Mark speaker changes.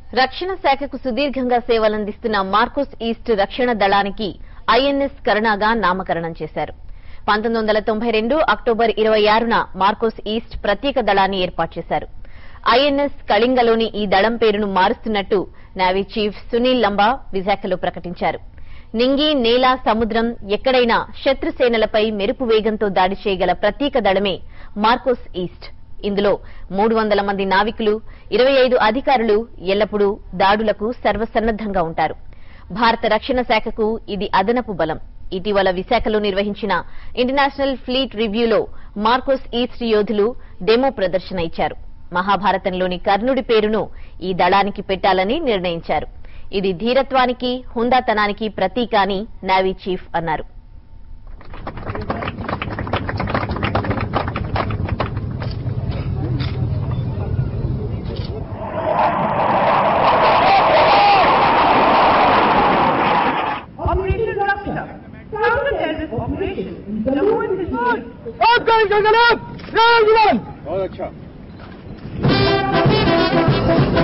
Speaker 1: రక్షణ శాఖకు సుదీర్ఘంగా సేవలందిస్తున్న మార్కోస్ ఈస్ట్ రక్షణ దళానికి ఐఎన్ఎస్ కరుణాగా నామకరణం చేశారు పంతొమ్మిది వందల తొంభై రెండు అక్టోబర్ ఇరవై ఆరున మార్కోస్ ఈస్ట్ ప్రత్యేక దళాన్ని ఏర్పాటు చేశారు ఐఎన్ఎస్ కళింగలోని ఈ దళం పేరును మారుస్తున్నట్టు నేవీ చీఫ్ సునీల్ లంబా విశాఖలో ప్రకటించారు నింగి నేల సముద్రం ఎక్కడైనా శత్రు సేనలపై మెరుపు వేగంతో దాడి చేయగల ప్రత్యేక దళమే మార్కోస్ ఈస్ట్ ఇందులో మూడు వందల మంది నావికులు ఇరవై ఐదు అధికారులు ఎల్లప్పుడూ దాడులకు సర్వసన్నద్దంగా ఉంటారు భారత రక్షణ శాఖకు ఇది అదనపు బలం ఇటీవల విశాఖలో నిర్వహించిన ఇంటర్నేషనల్ ఫ్లీట్ రివ్యూలో మార్కోస్ ఈస్ట్ యోధులు డెమో ప్రదర్శన ఇచ్చారు మహాభారతంలోని కర్ణుడి పేరును ఈ దళానికి పెట్టాలని నిర్ణయించారు ఇది ధీరత్వానికి హుందాతనానికి ప్రతీక అని నేవీ చీఫ్ అన్నారు
Speaker 2: Operation Raksha, counter-terrorist operation in Jammu and Kashmir.
Speaker 3: Outgoing Ganganath! Round one!
Speaker 4: बहुत अच्छा